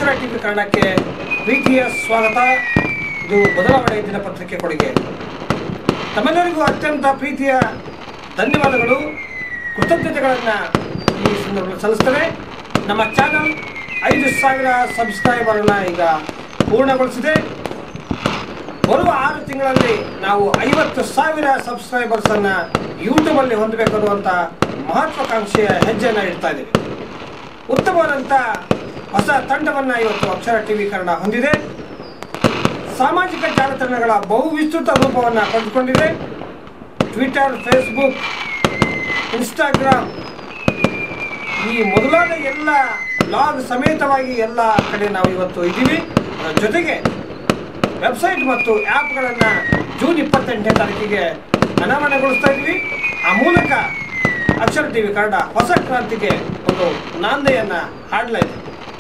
ಅಕ್ಷರ TV ಕನ್ನಡಕ್ಕೆ ಪ್ರೀತಿಯ ಸ್ವಾಗತ ಇದು ಬದಲಾವಣೆ ದಿನಪತ್ರಿಕೆ ಕೊಡುಗೆ ತಮ್ಮೆಲ್ಲರಿಗೂ ಅತ್ಯಂತ ಪ್ರೀತಿಯ ಧನ್ಯವಾದಗಳು ಕೃತಜ್ಞತೆಗಳನ್ನು ಈ ಸಂದರ್ಭದಲ್ಲಿ ಸಲ್ಲಿಸ್ತೇನೆ ನಮ್ಮ ಚಾನಲ್ ಐದು ಸಾವಿರ ಸಬ್ಸ್ಕ್ರೈಬರ್ನ ಈಗ ಪೂರ್ಣಗೊಳಿಸಿದೆ ಬರುವ ಆರು ತಿಂಗಳಲ್ಲಿ ನಾವು ಐವತ್ತು ಸಾವಿರ ಸಬ್ಸ್ಕ್ರೈಬರ್ಸ್ ಅನ್ನ ಯೂಟ್ಯೂಬ್ ಅಲ್ಲಿ ಹೊಂದಬೇಕು ಅನ್ನುವಂತ ಮಹತ್ವಾಕಾಂಕ್ಷೆಯ ಹೆಜ್ಜೆಯನ್ನ ಇಡ್ತಾ ಇದ್ದೀವಿ ಉತ್ತಮವಾದಂಥ ಹೊಸ ತಂಡವನ್ನ ಇವತ್ತು ಅಕ್ಷರ ಟಿವಿ ಕನ್ನಡ ಹೊಂದಿದೆ ಸಾಮಾಜಿಕ ಜಾಲತಾಣಗಳ ಬಹು ವಿಸ್ತೃತ ರೂಪವನ್ನ ಪಡೆದುಕೊಂಡಿದೆ ಟ್ವಿಟರ್ ಫೇಸ್ಬುಕ್ ಇನ್ಸ್ಟಾಗ್ರಾಮ್ ಈ ಮೊದಲಾದ ಎಲ್ಲ ಬ್ಲಾಗ್ ಸಮೇತವಾಗಿ ಎಲ್ಲ ಕಡೆ ನಾವು ಇವತ್ತು ಇದ್ದೀವಿ ಅದರ ಜೊತೆಗೆ ವೆಬ್ಸೈಟ್ ಮತ್ತು ಆ್ಯಪ್ಗಳನ್ನು ಜೂನ್ ಇಪ್ಪತ್ತೆಂಟನೇ ತಾರೀಕಿಗೆ ಅನಾವರಣಗೊಳಿಸ್ತಾ ಇದ್ವಿ ಆ ಮೂಲಕ ಅಕ್ಷರ ಟಿವಿ ಕನ್ನಡ ಹೊಸ ಕ್ರಾಂತಿಗೆ ಒಂದು ನಾಂದೆಯನ್ನು ಹಾಡಲಾ ಇದೆ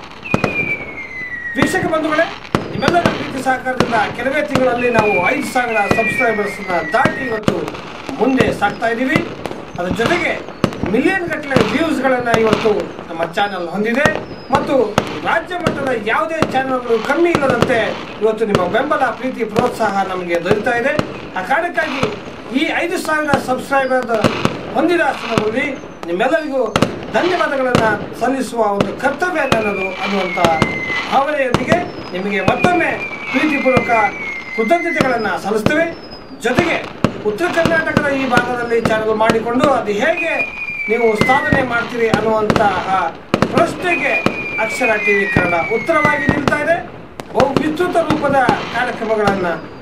ವೀಕ್ಷಕ ಬಂಧುಗಳೇ ನಿಮ್ಮೆಲ್ಲರ ಪ್ರೀತಿ ಸಹಕಾರದಿಂದ ಕೆಲವೇ ತಿಂಗಳಲ್ಲಿ ನಾವು ಐದು ಸಾವಿರ ಸಬ್ಸ್ಕ್ರೈಬರ್ಸ್ನ ದಾಟಿ ಇವತ್ತು ಮುಂದೆ ಸಾಗ್ತಾ ಇದ್ದೀವಿ ಅದರ ಜೊತೆಗೆ ಮಿಲಿಯನ್ ಗಟ್ಟಲೆ ವ್ಯೂಸ್ಗಳನ್ನು ಇವತ್ತು ನಮ್ಮ ಚಾನಲ್ ಹೊಂದಿದೆ ಮತ್ತು ರಾಜ್ಯ ಮಟ್ಟದ ಯಾವುದೇ ಚಾನಲ್ಗಳು ಕಮ್ಮಿ ಇಲ್ಲದಂತೆ ಇವತ್ತು ನಿಮ್ಮ ಬೆಂಬಲ ಪ್ರೀತಿ ಪ್ರೋತ್ಸಾಹ ನಮಗೆ ದೊರೀತಾ ಇದೆ ಆ ಕಾರಣಕ್ಕಾಗಿ ಈ ಐದು ಸಾವಿರ ಸಬ್ಸ್ಕ್ರೈಬರ್ ಹೊಂದಿದ ಸಂದರ್ಭದಲ್ಲಿ ನಿಮ್ಮೆಲ್ಲರಿಗೂ ಧನ್ಯವಾದಗಳನ್ನು ಸಲ್ಲಿಸುವ ಒಂದು ಕರ್ತವ್ಯ ನನ್ನದು ಅನ್ನುವಂಥ ಭಾವನೆಯೊಂದಿಗೆ ನಿಮಗೆ ಮತ್ತೊಮ್ಮೆ ಪ್ರೀತಿಪೂರ್ವಕ ಕೃತಜ್ಞತೆಗಳನ್ನು ಸಲ್ಲಿಸ್ತೇವೆ ಜೊತೆಗೆ ಉತ್ತರ ಕರ್ನಾಟಕದ ಈ ಭಾಗದಲ್ಲಿ ಚಾನಲ್ ಮಾಡಿಕೊಂಡು ಅದು ಹೇಗೆ ನೀವು ಸಾಧನೆ ಮಾಡ್ತೀರಿ ಅನ್ನುವಂತಹ ಪ್ರಶ್ನೆಗೆ ಅಕ್ಷರ ಟಿವಿ ಕನ್ನಡ ಉತ್ತರವಾಗಿ ನಿಲ್ತಾ ಇದೆ ಬಹು ವಿಸ್ತೃತ ರೂಪದ ಕಾರ್ಯಕ್ರಮಗಳನ್ನು